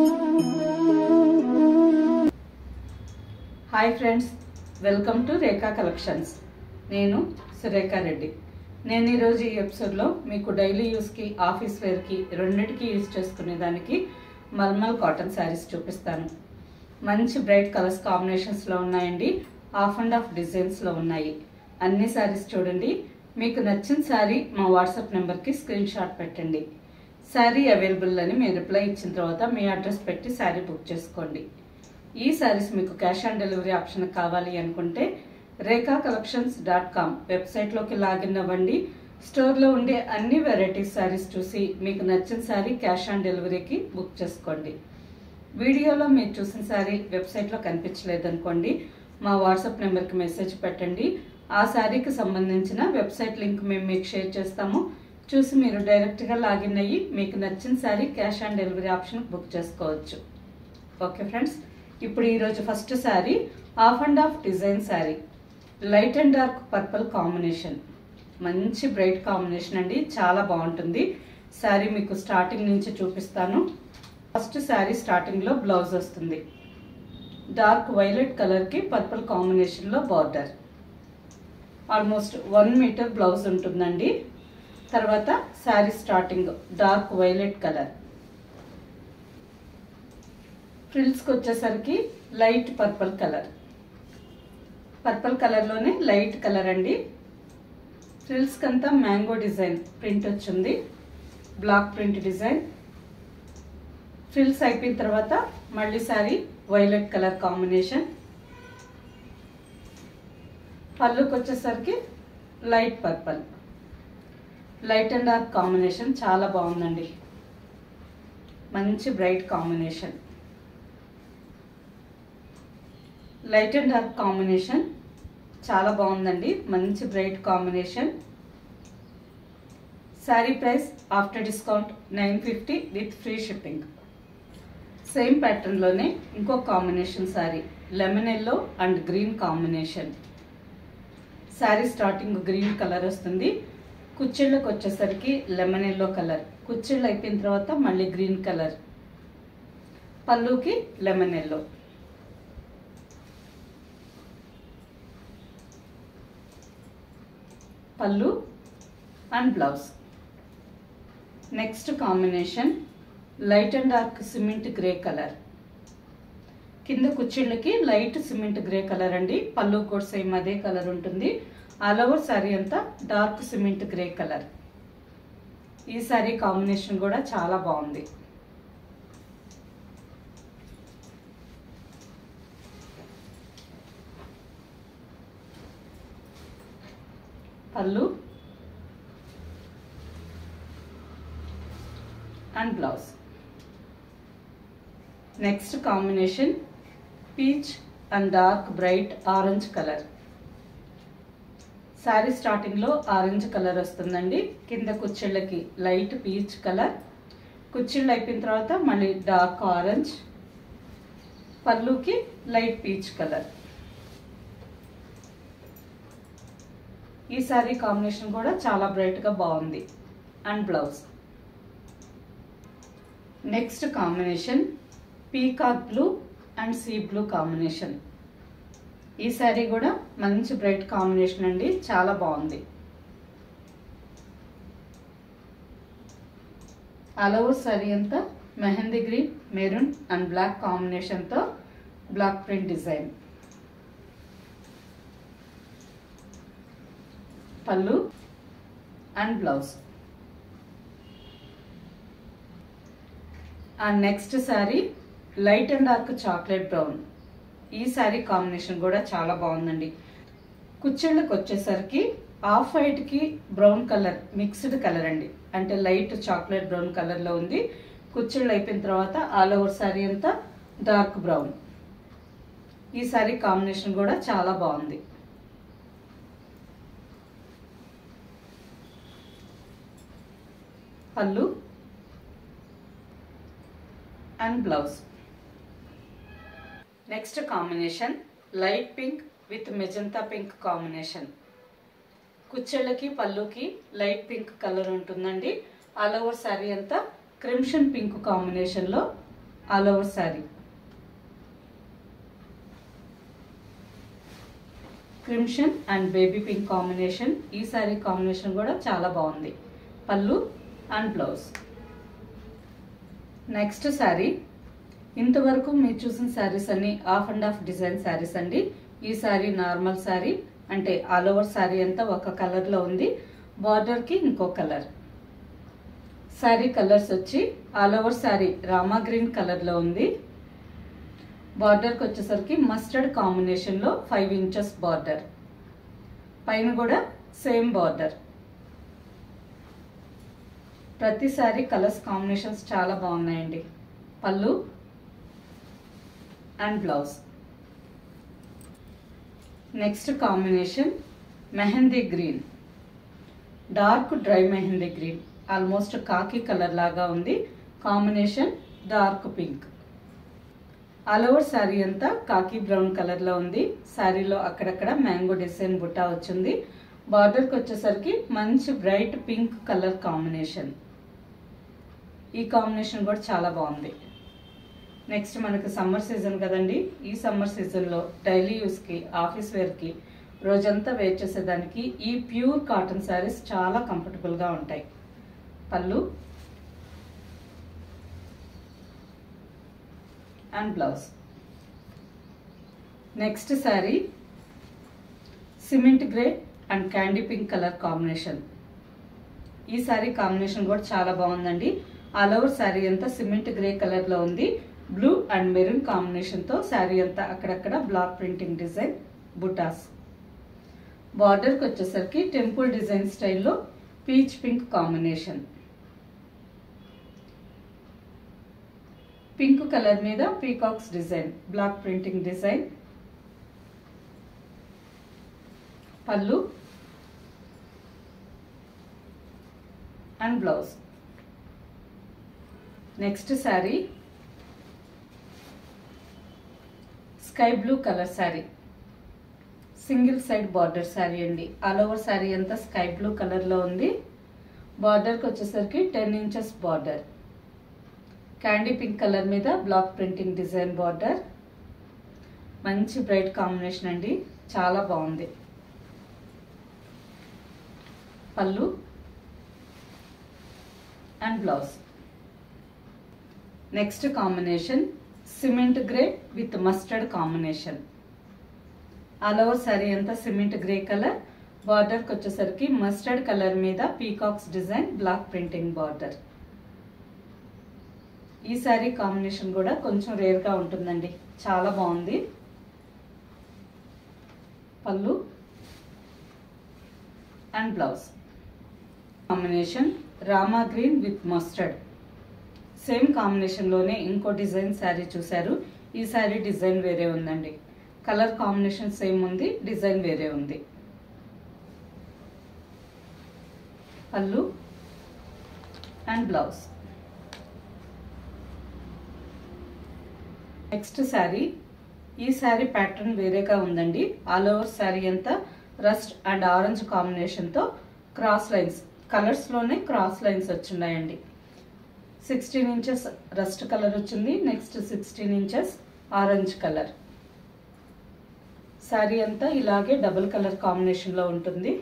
hi friends welcome to Rekha collections నేను సురేఖా రెడ్డి నేను ఈరోజు ఈ ఎపిసోడ్లో మీకు డైలీ యూస్కి ఆఫీస్ వేర్కి రెండింటికి యూజ్ చేసుకునే దానికి మల్మల్ కాటన్ శారీస్ చూపిస్తాను మంచి బ్రైట్ కలర్స్ కాంబినేషన్స్లో ఉన్నాయండి ఆఫ్ అండ్ ఆఫ్ డిజైన్స్లో ఉన్నాయి అన్ని శారీస్ చూడండి మీకు నచ్చిన శారీ మా వాట్సాప్ నెంబర్కి స్క్రీన్ షాట్ పెట్టండి శారీ అవైలబుల్ అని మీరు రిప్లై ఇచ్చిన తర్వాత మీ అడ్రస్ పెట్టి శారీ బుక్ చేసుకోండి ఈ శారీస్ మీకు క్యాష్ ఆన్ డెలివరీ ఆప్షన్ కావాలి అనుకుంటే రేఖా కలెక్షన్స్ డాట్ కామ్ వెబ్సైట్లోకి లాగిన్ అవ్వండి స్టోర్లో ఉండే అన్ని వెరైటీస్ శారీస్ చూసి మీకు నచ్చిన శారీ క్యాష్ ఆన్ డెలివరీకి బుక్ చేసుకోండి వీడియోలో మీరు చూసిన శారీ వెబ్సైట్లో కనిపించలేదనుకోండి మా వాట్సాప్ నెంబర్కి మెసేజ్ పెట్టండి ఆ శారీకి సంబంధించిన వెబ్సైట్ లింక్ మేము మీకు షేర్ చేస్తాము చూసి మీరు డైరెక్ట్గా లాగిన్ అయ్యి మీకు నచ్చిన sari cash on delivery option book చేసుకోవచ్చు ఓకే ఫ్రెండ్స్ ఇప్పుడు ఈరోజు first sari half and half design sari light and dark purple combination మంచి బ్రైట్ కాంబినేషన్ అండి చాలా బాగుంటుంది శారీ మీకు స్టార్టింగ్ నుంచి చూపిస్తాను ఫస్ట్ శారీ స్టార్టింగ్లో బ్లౌజ్ వస్తుంది డార్క్ వైలెట్ కలర్కి పర్పుల్ కాంబినేషన్లో border almost one metre blouse ఉంటుందండి తర్వాత sari starting dark violet colour ఫ్రిల్స్కి వచ్చేసరికి లైట్ పర్పుల్ కలర్ పర్పుల్ కలర్లోనే లైట్ కలర్ అండి ఫ్రిల్స్కి అంతా మ్యాంగో డిజైన్ ప్రింట్ వచ్చింది బ్లాక్ ప్రింట్ డిజైన్ ఫ్రిల్స్ అయిపోయిన తర్వాత మళ్ళీ సారీ వైలెట్ కలర్ కాంబినేషన్ పళ్ళుకి వచ్చేసరికి light purple light and dark combination చాలా బాగుందండి మంచి bright combination light and dark combination చాలా బాగుందండి మంచి bright combination sari price after discount nine fifty with free shipping same ప్యాటర్న్లోనే ఇంకో combination sari lemon yellow and green combination sari starting green colour వస్తుంది కుచ్చిళ్ళకి వచ్చేసరికి లెమన్ ఎల్లో కలర్ కుచ్చిళ్ళు అయిపోయిన తర్వాత మళ్ళీ గ్రీన్ కలర్ పళ్ళుకి లెమన్ ఎల్లో పళ్ళు and blouse next combination light and dark cement grey colour కింద కుచ్చిళ్ళకి లైట్ సిమెంట్ గ్రే కలర్ అండి పళ్ళు కూడా సేమ్ అదే కలర్ ఉంటుంది ఆల్ ఓవర్ శారీ అంతా డార్క్ సిమెంట్ గ్రే కలర్ ఈ శారీ కాంబినేషన్ కూడా చాలా బాగుంది పళ్ళు and blouse next combination peach and dark bright orange colour sari స్టార్టింగ్లో ఆరెంజ్ కలర్ వస్తుందండి కింద కుచ్చిళ్ళకి లైట్ పీచ్ కలర్ కుచ్చిళ్ళు అయిపోయిన తర్వాత మళ్ళీ డార్క్ ఆరెంజ్ పళ్ళుకి లైట్ పీచ్ కలర్ ఈ శారీ కాంబినేషన్ కూడా చాలా బ్రైట్గా బాగుంది and blouse next combination peacock blue and sea blue combination ఈ శారీ కూడా మంచి బ్రైట్ కాంబినేషన్ అండి చాలా బాగుంది ఆల్ ఓవర్ శారీ అంతా mehndi green maroon and black కాంబినేషన్తో బ్లాక్ ప్రింట్ డిజైన్ పళ్ళు and blouse and next sari light and dark chocolate brown ఈ శారీ కాంబినేషన్ కూడా చాలా బాగుందండి కుచ్చిళ్ళకి వచ్చేసరికి ఆఫ్ వైట్కి బ్రౌన్ కలర్ మిక్స్డ్ కలర్ అండి అంటే లైట్ చాక్లెట్ బ్రౌన్ కలర్లో ఉంది కుచ్చిళ్ళు అయిపోయిన తర్వాత ఆల్ ఓవర్ శారీ అంతా డార్క్ బ్రౌన్ ఈ శారీ కాంబినేషన్ కూడా చాలా బాగుంది పళ్ళు and blouse next combination light pink with magenta pink combination కుచ్చెళ్ళకి పళ్ళుకి లైట్ పింక్ కలర్ ఉంటుందండి ఆల్ ఓవర్ శారీ అంతా క్రిమ్షన్ పింక్ కాంబినేషన్లో all over sari crimson and baby pink combination ఈ శారీ కాంబినేషన్ కూడా చాలా బాగుంది పళ్ళు అండ్ బ్లౌజ్ నెక్స్ట్ శారీ ఇంతవరకు మీరు చూసిన శారీస్ అన్ని half and half design saris అండి ఈ శారీ నార్మల్ శారీ అంటే ఆల్ ఓవర్ శారీ అంతా ఒక కలర్లో ఉంది బార్డర్కి ఇంకో కలర్ శారీ కలర్స్ వచ్చి all over sari Rama green కలర్లో ఉంది బార్డర్కి వచ్చేసరికి మస్టర్డ్ కాంబినేషన్లో ఫైవ్ ఇంచెస్ బార్డర్ పైన కూడా సేమ్ బార్డర్ ప్రతి శారీ కలర్స్ కాంబినేషన్స్ చాలా బాగున్నాయండి పళ్ళు and blouse next combination mehndi green dark dry mehndi green almost khaki colour లాగా ఉంది combination dark pink all over sari అంతా కాకి బ్రౌన్ కలర్లో ఉంది శారీలో అక్కడక్కడ మ్యాంగో డిజైన్ బుట్టా వచ్చింది బార్డర్కి వచ్చేసరికి మంచి బ్రైట్ పింక్ కలర్ కాంబినేషన్ ఈ కాంబినేషన్ కూడా చాలా బాగుంది నెక్స్ట్ మనకి సమ్మర్ సీజన్ కదండి ఈ సమ్మర్ సీజన్లో డైలీ యూస్కి ఆఫీస్ వేర్కి రోజంతా వేర్ చేసేదానికి ఈ ప్యూర్ కాటన్ శారీస్ చాలా కంఫర్టబుల్గా ఉంటాయి పళ్ళు and blouse next sari cement grey and candy pink colour combination ఈ శారీ కాంబినేషన్ కూడా చాలా బాగుందండి ఆల్ ఓవర్ శారీ అంతా సిమెంట్ గ్రే కలర్లో ఉంది బ్లూ అండ్ మెరూన్ కాంబినేషన్తో శారీ అంతా అక్కడక్కడ బ్లాక్ ప్రింటింగ్ డిజైన్ బుటాస్ బార్డర్కి వచ్చేసరికి టెంపుల్ డిజైన్ స్టైల్లో peach pink combination pink colour మీద peacocks design black printing design పళ్ళు and blouse next sari sky blue colour sari single side border sari అండి ఆల్ ఓవర్ శారీ అంతా స్కై బ్లూ కలర్లో ఉంది బార్డర్కి వచ్చేసరికి ten inches border candy pink colour మీద బ్లాక్ ప్రింటింగ్ డిజైన్ బార్డర్ మంచి బ్రైట్ కాంబినేషన్ అండి చాలా బాగుంది పళ్ళు and blouse next combination cement grey with mustard combination all over sari అంతా సిమెంట్ గ్రే కలర్ బార్డర్కి వచ్చేసరికి మస్టర్డ్ కలర్ మీద peacocks design black printing border ఈ శారీ కాంబినేషన్ కూడా కొంచెం రేర్గా ఉంటుందండి చాలా బాగుంది పళ్ళు and blouse combination Rama green with mustard same కాంబినేషన్లోనే ఇంకో డిజైన్ శారీ చూశారు ఈ శారీ డిజైన్ వేరే ఉందండి కలర్ కాంబినేషన్ సేమ్ ఉంది డిజైన్ వేరే ఉంది పళ్ళు అండ్ బ్లౌజ్ నెక్స్ట్ శారీ ఈ శారీ ప్యాటర్న్ వేరేగా ఉందండి ఆల్ ఓవర్ శారీ అంతా రస్ట్ అండ్ ఆరెంజ్ కాంబినేషన్తో క్రాస్ లైన్స్ కలర్స్లోనే క్రాస్ లైన్స్ వచ్చిన్నాయండి సిక్స్టీన్ ఇంచెస్ రస్ట్ కలర్ వచ్చింది next sixteen inches orange colour sari అంతా ఇలాగే డబుల్ కలర్ కాంబినేషన్లో ఉంటుంది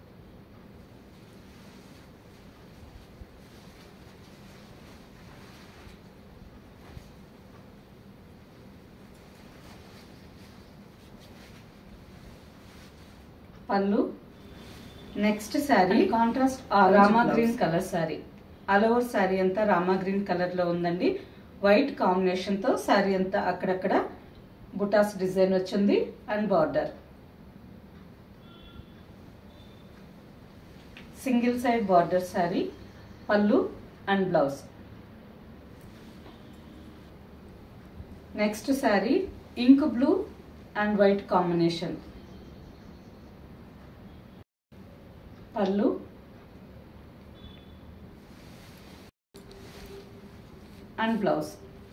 పళ్ళు next sari contrast Rama green colour sari all over sari అంతా రామా గ్రీన్ కలర్లో ఉందండి వైట్ కాంబినేషన్తో శారీ అంతా అక్కడక్కడ బుటాస్ డిజైన్ వచ్చింది and border single side border sari పళ్ళు and blouse next sari ink blue and white combination పళ్ళు and blouse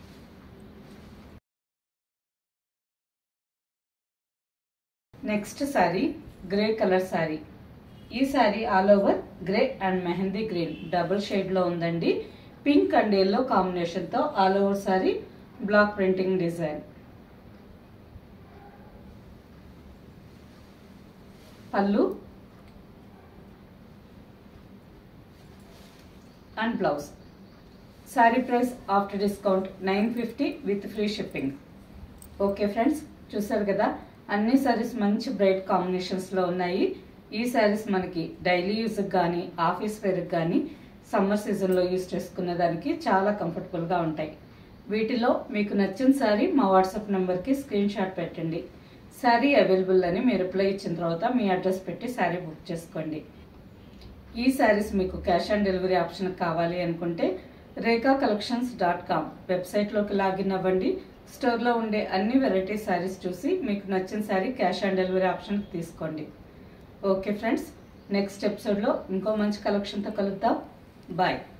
next sari grey colour sari ఈ sari all over grey and mehndi green double షేడ్లో ఉందండి పింక్ అండ్ ఎల్లో కాంబినేషన్తో all over sari black printing design పళ్ళు and blouse sari price after discount nine fifty with free shipping okay friends చూసారు కదా అన్ని శారీస్ మంచి bright కాంబినేషన్స్లో ఉన్నాయి ఈ శారీస్ మనకి డైలీ యూస్కి కానీ ఆఫీస్ వేర్కి కానీ సమ్మర్ సీజన్లో యూస్ చేసుకునే దానికి చాలా కంఫర్టబుల్గా ఉంటాయి వీటిలో మీకు నచ్చిన శారీ మా వాట్సాప్ నెంబర్కి స్క్రీన్ షాట్ పెట్టండి శారీ అవైలబుల్ అని మీరు రిప్లై ఇచ్చిన తర్వాత మీ అడ్రస్ పెట్టి శారీ బుక్ చేసుకోండి ఈ శారీస్ మీకు క్యాష్ ఆన్ డెలివరీ ఆప్షన్ కావాలి అనుకుంటే రేఖా కలెక్షన్స్ డాట్ కామ్ వెబ్సైట్లోకి లాగిన్ అవ్వండి స్టోర్లో ఉండే అన్ని వెరైటీ శారీస్ చూసి మీకు నచ్చిన sari cash on delivery option తీసుకోండి ఓకే ఫ్రెండ్స్ నెక్స్ట్ ఎపిసోడ్లో ఇంకో మంచి కలెక్షన్తో కలుద్దాం బాయ్